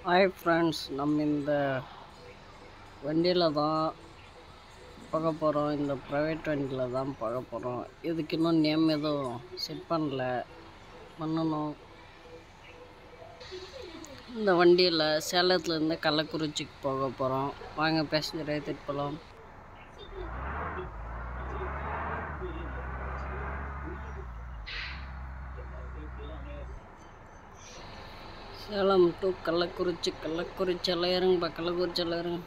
hi friends நம்ம இந்த வண்டியில் தான் போக போகிறோம் இந்த ப்ரைவேட் வண்டியில் தான் போக போகிறோம் இதுக்கு இன்னும் நேம் எதுவும் செட் பண்ணல பண்ணணும் இந்த வண்டியில் சேலத்துலேருந்து கள்ளக்குறிச்சிக்கு போக போகிறோம் வாங்க பேசஞ்சர் ஏற்றிட்டு போகலாம் சேலம் டு கள்ளக்குறிச்சி கள்ளக்குறிச்சி எல்லாம் இறங்குப்பா கள்ளக்குறிச்சி எல்லாம் இறங்கு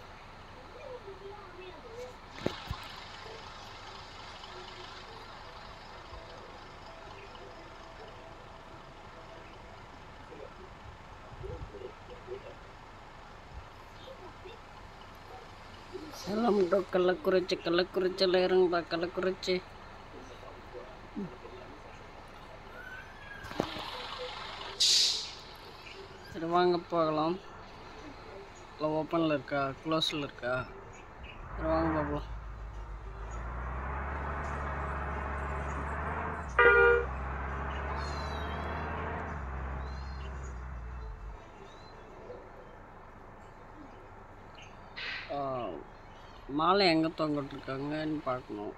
சேலம் டு கள்ளக்குறிச்சி கள்ளக்குறிச்சி எல்லாம் இறங்குப்பா கள்ளக்குறிச்சி சரி வாங்க போகலாம் இல்லை ஓப்பனில் இருக்கா க்ளோஸில் இருக்கா சரி வாங்க பார்ப்போம் ஆ, மாலை எங்கே தொங்கிட்டுருக்காங்கன்னு பார்க்கணும்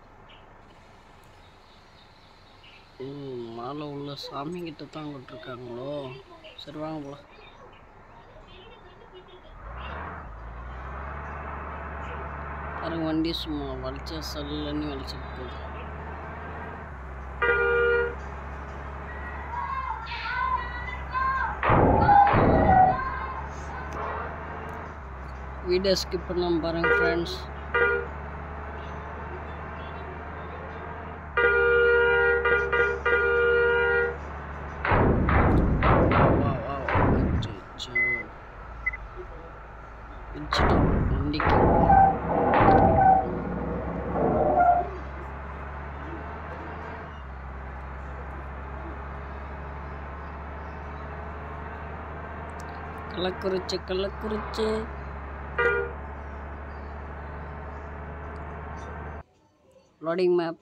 ம், மாலை உள்ள சாமி கிட்ட தொங்கிட்டுருக்காங்களோ சரி வாங்க போகலாம் பாருங்க வண்டி சும்மா வலிச்சா சல்லுன்னு வலிச்சிட்டு போகுது வீடியோ ஸ்கிப் பண்ணாம பாருங்க ஃப்ரெண்ட்ஸ் வண்டிக்கு Kallakurichi Kallakurichi loading map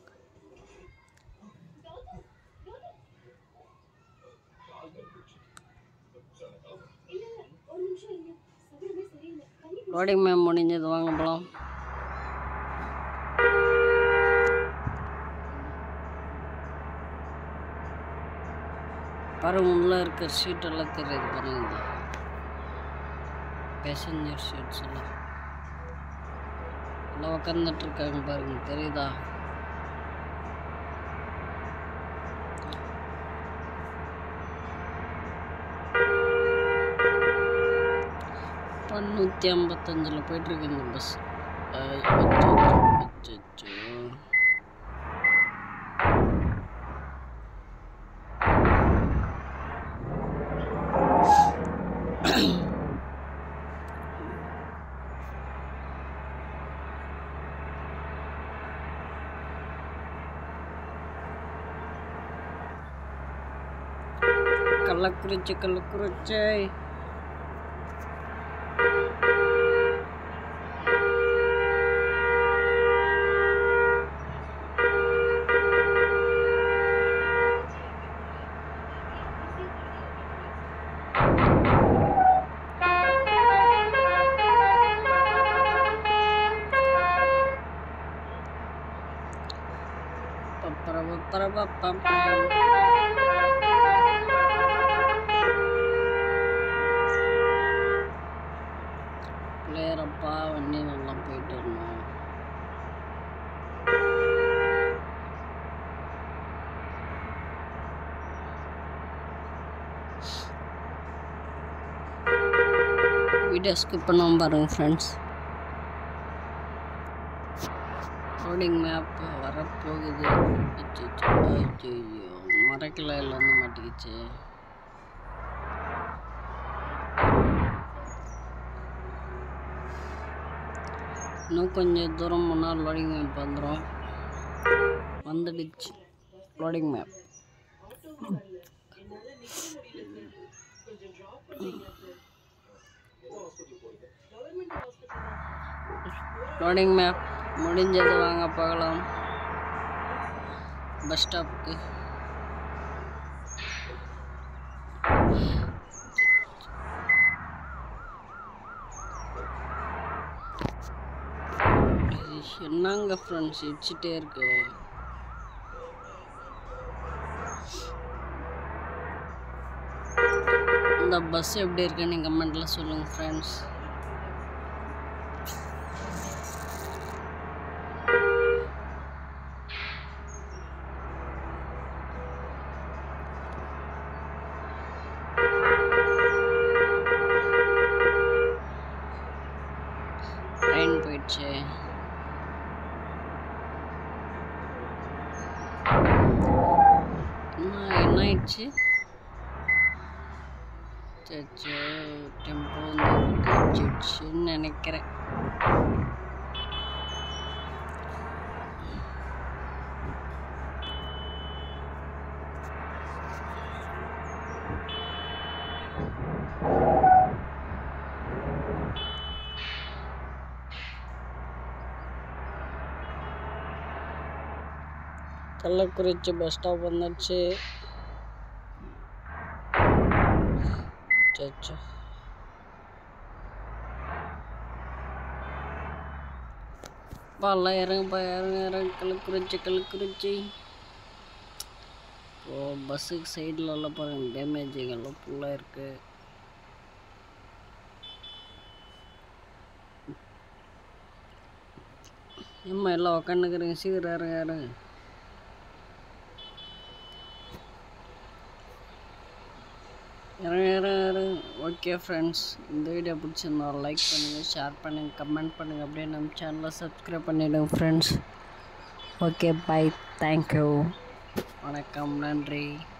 loading map முடிஞ்சது வாங்க போகலாம் பாருங்க உள்ள இருக்கிற சீட் எல்லாம் தெரியுது பாருங்க பேசஞ்சர் சீட்ஸ் எல்லாம் எல்லாம் உட்காந்துட்டு இருக்காங்க பாருங்க தெரியுதா இப்போ நூற்றி ஐம்பத்தஞ்சில் போயிட்டுருக்கு இந்த பஸ் அச்சோ கள்ளக்குறிச்சி கள்ளக்குறிச்சி பப்பர பப்பர பப்பம் பிள்ளையரப்பா வண்டி நல்லா போயிட்டு இருந்தோம் வீடியோ ஸ்கிப் பண்ணாமல் பாருங்கள் ஃப்ரெண்ட்ஸ் லோடிங் மேப் வரப்போகுது அச்சச்சோ, ஐயையோ மரக்கிளையில் வந்து மாட்டிக்கிச்சு இன்னும் கொஞ்சம் தூரம் முன்னால் லோடிங் மேப் வந்துடும் வந்துடுச்சு லோடிங் மேப் லோடிங் மேப் முடிஞ்சது வாங்க போகலாம் பஸ் ஸ்டாப்புக்கு என்னங்க ஃப்ரெண்ட்ஸ் இடிச்சிட்டே இருக்கு இந்த பஸ் எப்படி இருக்குன்னு கமெண்ட்ல சொல்லுங்க ஃப்ரெண்ட்ஸ் ட்ரெயின் போயிடுச்சு என்ன என்ன ஆயிடுச்சு சச்சோ டெம்போ வந்து தெரிஞ்சிடுச்சுன்னு நினைக்கிறேன் கள்ளக்குறிச்சி பஸ் ஸ்டாப் வந்துடுச்சு சச்சோ பாலாம் இறங்குப்பா இறங்க இறங்க கள்ளக்குறிச்சி கள்ளக்குறிச்சி இப்போ பஸ்ஸுக்கு சைடில் எல்லாம் பாருங்க டேமேஜிங்கெல்லாம் ஃபுல்லாக இருக்குது ஏம்மா எல்லாம் உக்காந்துக்கிறீங்க சீக்கிரம் இறங்க இறங்க இறங்க இறங்க இறங்க ஓகே ஃப்ரெண்ட்ஸ் இந்த வீடியோ பிடிச்சிருந்தா லைக் பண்ணுங்கள் ஷேர் பண்ணுங்கள் கமெண்ட் பண்ணுங்கள் அப்படியே நம்ம சேனலை சப்ஸ்கிரைப் பண்ணிவிடுங்க ஃப்ரெண்ட்ஸ் ஓகே பை தேங்க்யூ வணக்கம் நன்றி